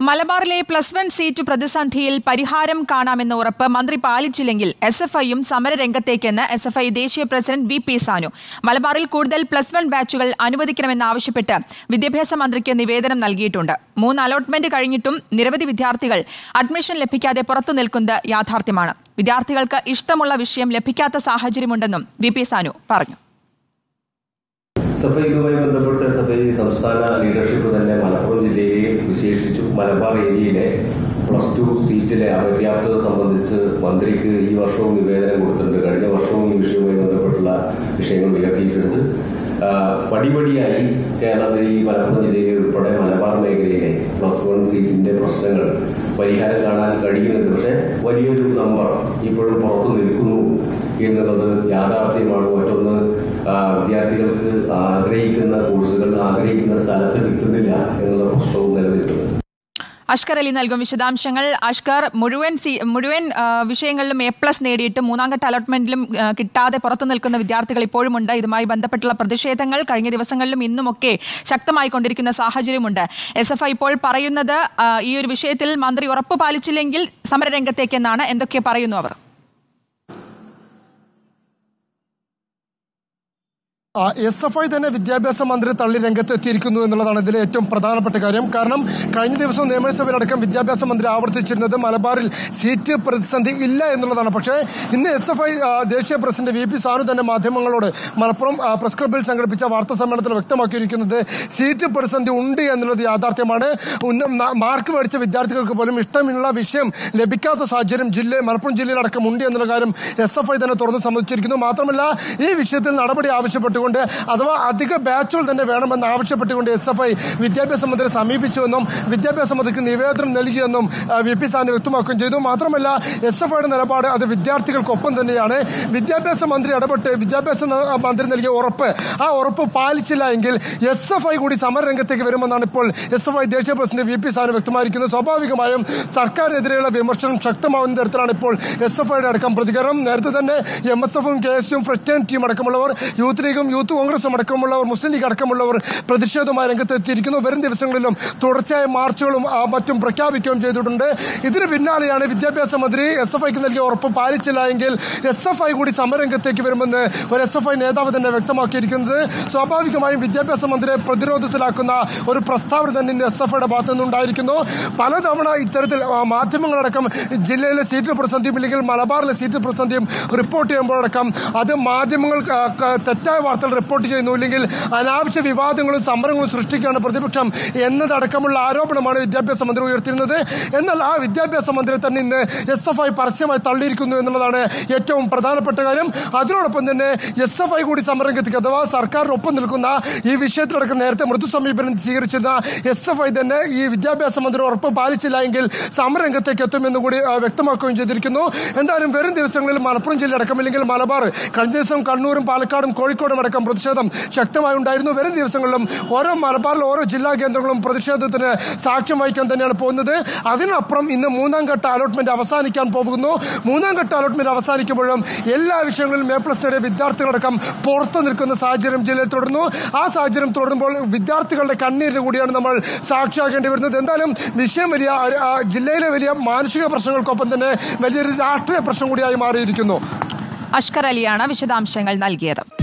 മലബാറിലെ plus one seat പ്രതിസന്ധിയിൽ പരിഹാരം കാണാമെന്ന ഉറപ്പ് മന്ത്രി പാലിച്ചില്ലെങ്കിൽ എസ് എഫ് ഐയും സമരരംഗത്തേക്കെന്ന് എസ് എഫ് ഐ ദേശീയ പ്രസിഡന്റ് വി പി സാനു മലബാറിൽ കൂടുതൽ പ്ലസ് വൺ ബാച്ചുകൾ അനുവദിക്കണമെന്നാവശ്യപ്പെട്ട് വിദ്യാഭ്യാസ മന്ത്രിക്ക് നിവേദനം നൽകിയിട്ടുണ്ട് മൂന്ന് അലോട്ട്മെന്റ് കഴിഞ്ഞിട്ടും നിരവധി വിദ്യാർത്ഥികൾ അഡ്മിഷൻ ലഭിക്കാതെ പുറത്തു നിൽക്കുന്നത് യാഥാർത്ഥ്യമാണ് വിദ്യാർത്ഥികൾക്ക് ഇഷ്ടമുള്ള വിഷയം ലഭിക്കാത്ത സാഹചര്യമുണ്ടെന്നും വി പി സാനു പറഞ്ഞു സഭ ഇതുമായി ബന്ധപ്പെട്ട് സഭ സംസ്ഥാന ലീഡർഷിപ്പ് തന്നെ മലപ്പുറം ജില്ലയെ വിശേഷിച്ചു മലബാർ ഏരിയയിലെ പ്ലസ് ടു സീറ്റിലെ അപര്യാപ്തത സംബന്ധിച്ച് മന്ത്രിക്ക് ഈ വർഷവും നിവേദനം കൊടുത്തിട്ടുണ്ട് കഴിഞ്ഞ വർഷവും ഈ വിഷയവുമായി ബന്ധപ്പെട്ടുള്ള വിഷയങ്ങൾ ഉയർത്തിയിട്ടുണ്ട് ആ, പടിപടിയായി കേരളത്തിൽ ഈ മലപ്പുറം ജില്ലയിൽ ഉൾപ്പെടെ മലബാർ മേഖലയിലെ പ്ലസ് വൺ സീറ്റിന്റെ പ്രശ്നങ്ങൾ പരിഹാരം കാണാൻ കഴിയുന്നുണ്ട് പക്ഷെ വലിയൊരു നമ്പർ ഇപ്പോഴും പുറത്തു നിൽക്കുന്നു എന്നുള്ളത് യാഥാർത്ഥ്യമാണ് മറ്റൊന്ന് ആ, വിദ്യാർത്ഥികൾക്ക് ആഗ്രഹിക്കുന്ന കോഴ്സുകൾ ആഗ്രഹിക്കുന്ന സ്ഥലത്ത് കിട്ടുന്നില്ല എന്നുള്ള പ്രശ്നവും നിലനിൽക്കുന്നുണ്ട് അഷ്കർ അലി നൽകും വിശദാംശങ്ങൾ അഷ്കർ മുഴുവൻ സി മുഴുവൻ ആ, വിഷയങ്ങളിലും എ പ്ലസ് നേടിയിട്ട് മൂന്നാംഘട്ട അലോട്ട്മെന്റിലും ആ, കിട്ടാതെ പുറത്തു നിൽക്കുന്ന വിദ്യാർത്ഥികൾ ഇപ്പോഴുമുണ്ട് ഇതുമായി ബന്ധപ്പെട്ടുള്ള പ്രതിഷേധങ്ങൾ കഴിഞ്ഞ ദിവസങ്ങളിലും ഇന്നുമൊക്കെ ശക്തമായി കൊണ്ടിരിക്കുന്ന സാഹചര്യമുണ്ട് എസ് എഫ് ഐ ഇപ്പോൾ പറയുന്നത് ആ, ഈ ഒരു വിഷയത്തിൽ മന്ത്രി ഉറപ്പ് പാലിച്ചില്ലെങ്കിൽ സമരരംഗത്തേക്കെന്നാണ് എന്തൊക്കെ പറയുന്നു അവർ എസ് എഫ് ഐ തന്നെ വിദ്യാഭ്യാസ മന്ത്രി തള്ളി രംഗത്തെത്തിയിരിക്കുന്നു എന്നുള്ളതാണ് ഇതിലെ ഏറ്റവും പ്രധാനപ്പെട്ട കാര്യം കാരണം കഴിഞ്ഞ ദിവസം നിയമസഭയിലടക്കം വിദ്യാഭ്യാസ മന്ത്രി ആവർത്തിച്ചിരുന്നത് മലബാറിൽ സീറ്റ് പ്രതിസന്ധി ഇല്ല എന്നുള്ളതാണ് പക്ഷേ ഇന്ന് എസ് എഫ് ഐ ദേശീയ പ്രസിഡന്റ് വി പി സാനു തന്നെ മാധ്യമങ്ങളോട് മലപ്പുറം ആ, പ്രസ് ക്ലബിൽ സംഘടിപ്പിച്ച വാർത്താ സമ്മേളനത്തിൽ വ്യക്തമാക്കിയിരിക്കുന്നത് സീറ്റ് പ്രതിസന്ധി ഉണ്ട് എന്നുള്ളത് യാഥാർത്ഥ്യമാണ് ഉന്ന- ന- മാർക്ക് മേടിച്ച വിദ്യാർത്ഥികൾക്ക് പോലും ഇഷ്ടമുള്ള വിഷയം ലഭിക്കാത്ത സാഹചര്യം ജില്ല മലപ്പുറം ജില്ലയിലടക്കം ഉണ്ട് എന്നുള്ള കാര്യം എസ് എഫ് ഐ തന്നെ തുറന്ന് സമ്മതിച്ചിരിക്കുന്നു മാത്രമല്ല ഈ വിഷയത്തിൽ നടപടി ആവശ്യപ്പെട്ടുകൊണ്ട് അഥവാ അധിക ബാച്ചുകൾ തന്നെ വേണമെന്ന് ആവശ്യപ്പെട്ടുകൊണ്ട് എസ് എഫ് ഐ വിദ്യാഭ്യാസ മന്ത്രിയെ സമീപിച്ചുവെന്നും വിദ്യാഭ്യാസ മന്ത്രിക്ക് നിവേദനം നൽകിയെന്നും ആ, വി പി സാനി വ്യക്തമാക്കുകയും ചെയ്തു മാത്രമല്ല എസ് എഫ് ഐയുടെ നിലപാട് അത് വിദ്യാർത്ഥികൾക്കൊപ്പം തന്നെയാണ് വിദ്യാഭ്യാസ മന്ത്രി ഇടപെട്ട് വിദ്യാഭ്യാസ ന- മന്ത്രി നൽകിയ ഉറപ്പ് ആ ഉറപ്പ് പാലിച്ചില്ല എങ്കിൽ എസ് എഫ് ഐ കൂടി സമരരംഗത്തേക്ക് വരുമെന്നാണ് ഇപ്പോൾ എസ് എഫ് ഐ ദേശീയ പ്രസിഡന്റ് വി പി സാനി വ്യക്തമായിരിക്കുന്നത് സ്വാഭാവികമായും സർക്കാരിനെതിരെയുള്ള വിമർശനം ശക്തമാവുന്ന തരത്തിലാണ് ഇപ്പോൾ എസ് എഫ് ഐയുടെ അടക്കം പ്രതികരണം നേരത്തെ തന്നെ എം എസ് എഫും കെ എസ് യും ഫ്രറ്റേൺ ടീം അടക്കമുള്ളവർ യൂത്ത് ലീഗും യൂത്ത് കോൺഗ്രസും അടക്കമുള്ളവർ മുസ്ലിം ലീഗ് അടക്കമുള്ളവർ പ്രതിഷേധവുമായി രംഗത്തെത്തിയിരിക്കുന്നു വരും ദിവസങ്ങളിലും തുടർച്ചയായ മാർച്ചുകളും ആ, മറ്റും പ്രഖ്യാപിക്കുകയും ചെയ്തിട്ടുണ്ട് ഇതിന് പിന്നാലെയാണ് വിദ്യാഭ്യാസ മന്ത്രി എസ് എഫ് ഐക്ക് നൽകിയ ഉറപ്പ് പാലിച്ചില്ല എങ്കിൽ എസ് എഫ് ഐ കൂടി സമരരംഗത്തേക്ക് വരുമെന്ന് ഒരു എസ് എഫ് ഐ നേതാവ് തന്നെ വ്യക്തമാക്കിയിരിക്കുന്നത് സ്വാഭാവികമായും വിദ്യാഭ്യാസ മന്ത്രിയെ പ്രതിരോധത്തിലാക്കുന്ന ഒരു പ്രസ്താവന തന്നെ ഇന്ന് എസ് എഫ് ഐയുടെ ഭാഗത്തു നിന്നുണ്ടായിരിക്കുന്നു പലതവണ ഇത്തരത്തിൽ ആ, മാധ്യമങ്ങളടക്കം ജില്ലയിലെ സീറ്റ് പ്രതിസന്ധിയും ഇല്ലെങ്കിൽ മലബാറിലെ സീറ്റ് പ്രതിസന്ധിയും റിപ്പോർട്ട് ചെയ്യുമ്പോഴടക്കം അത് മാധ്യമങ്ങൾ ആ, ക- തെറ്റായ വാർത്തകൾ റിപ്പോർട്ട് ചെയ്യുന്നു ഇല്ലെങ്കിൽ അനാവശ്യ വിവാദങ്ങളും സമരങ്ങളും സൃഷ്ടിക്കുകയാണ് പ്രതിപക്ഷം എന്നതടക്കമുള്ള ആരോപണമാണ് വിദ്യാഭ്യാസ മന്ത്രി ഉയർത്തിയിരുന്നത് എന്നാൽ ആ വിദ്യാഭ്യാസ മന്ത്രി തന്നെ ഇന്ന് എസ് എഫ് ഐ പരസ്യമായി തള്ളിയിരിക്കുന്നു എന്നുള്ളതാണ് ഏറ്റവും പ്രധാനപ്പെട്ട കാര്യം അതിനോടൊപ്പം തന്നെ എസ് എഫ് ഐ കൂടി സമരരംഗത്തേക്ക് അഥവാ സർക്കാരിനൊപ്പം നിൽക്കുന്ന ഈ വിഷയത്തിലടക്കം നേരത്തെ മൃദു സമീപനം സ്വീകരിച്ചിരുന്ന എസ് എഫ് ഐ തന്നെ ഈ വിദ്യാഭ്യാസ മന്ത്രി ഉറപ്പ് പാലിച്ചില്ല എങ്കിൽ സമരരംഗത്തേക്ക് എത്തുമെന്ന് കൂടി ആ, വ്യക്തമാക്കുകയും ചെയ്തിരിക്കുന്നു എന്തായാലും വരും ദിവസങ്ങളിൽ മലപ്പുറം ജില്ല അടക്കം അല്ലെങ്കിൽ മലബാർ കഴിഞ്ഞ ദിവസം കണ്ണൂരും പാലക്കാടും കോഴിക്കോടും അടക്കം പ്രതിഷേധം ശക്തമായി ഉണ്ടായിരുന്നു വരും ദിവസങ്ങളിലും ഓരോ മലബാറിലെ ഓരോ ജില്ലാ കേന്ദ്രങ്ങളും പ്രതിഷേധത്തിന് സാക്ഷ്യം വഹിക്കാൻ തന്നെയാണ് പോകുന്നത് അതിനപ്പുറം ഇന്ന് മൂന്നാം ഘട്ട അലോട്ട്മെന്റ് അവസാനിക്കാൻ പോകുന്നു മൂന്നാം ഘട്ട അലോട്ട്മെന്റ് അവസാനിക്കുമ്പോഴും എല്ലാ വിഷയങ്ങളിലും എ പ്ലസ് നേടിയ വിദ്യാർത്ഥികളടക്കം പുറത്തു നിൽക്കുന്ന സാഹചര്യം ജില്ലയിൽ തുടരുന്നു ആ സാഹചര്യം തുടരുമ്പോൾ വിദ്യാർത്ഥികളുടെ കണ്ണീരിന് കൂടിയാണ് നമ്മൾ സാക്ഷിയാകേണ്ടി വരുന്നത് എന്തായാലും വിഷയം വലിയ ആ, ജില്ലയിലെ വലിയ മാനസിക പ്രശ്നങ്ങൾക്കൊപ്പം തന്നെ വലിയൊരു രാഷ്ട്രീയ പ്രശ്നം കൂടിയായി മാറിയിരിക്കുന്നു അഷ്കർ അലിയാണ് വിശദാംശങ്ങൾ നൽകിയത്